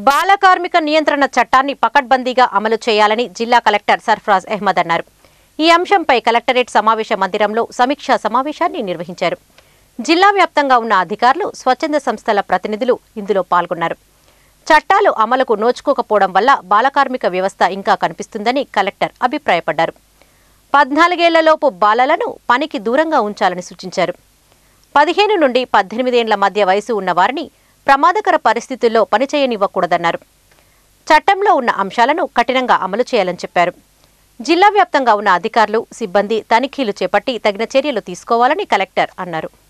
బాల కార్మిక నియంత్రణ చట్టాన్ని పకడ్బందీగా అమలు చేయాలని జిల్లా కలెక్టర్ సర్ఫరాజ్ అహ్మద్ అన్నారు ఈ అంశంపై కలెక్టరేట్ సమావేశ మందిరంలో సమీక్షా సమావేశాన్ని నిర్వహించారు జిల్లా వ్యాప్తంగా ఉన్న అధికారులు స్వచ్ఛంద సంస్థల ప్రతినిధులు ఇందులో పాల్గొన్నారు చట్టాలు అమలుకు నోచుకోకపోవడం వల్ల బాలకార్మిక వ్యవస్థ ఇంకా కనిపిస్తుందని కలెక్టర్ అభిప్రాయపడ్డారు పద్నాలుగేళ్లలోపు బాలలను పనికి దూరంగా ఉంచాలని సూచించారు పదిహేను నుండి పద్దెనిమిదేండ్ల మధ్య వయసు ఉన్న వారిని ప్రమాదకర పరిస్థితుల్లో పనిచేయనివ్వకూడదన్నారు చట్టంలో ఉన్న అంశాలను కఠినంగా అమలు చేయాలని చెప్పారు జిల్లా వ్యాప్తంగా ఉన్న అధికారులు సిబ్బంది తనిఖీలు చేపట్టి తగిన చర్యలు తీసుకోవాలని కలెక్టర్ అన్నారు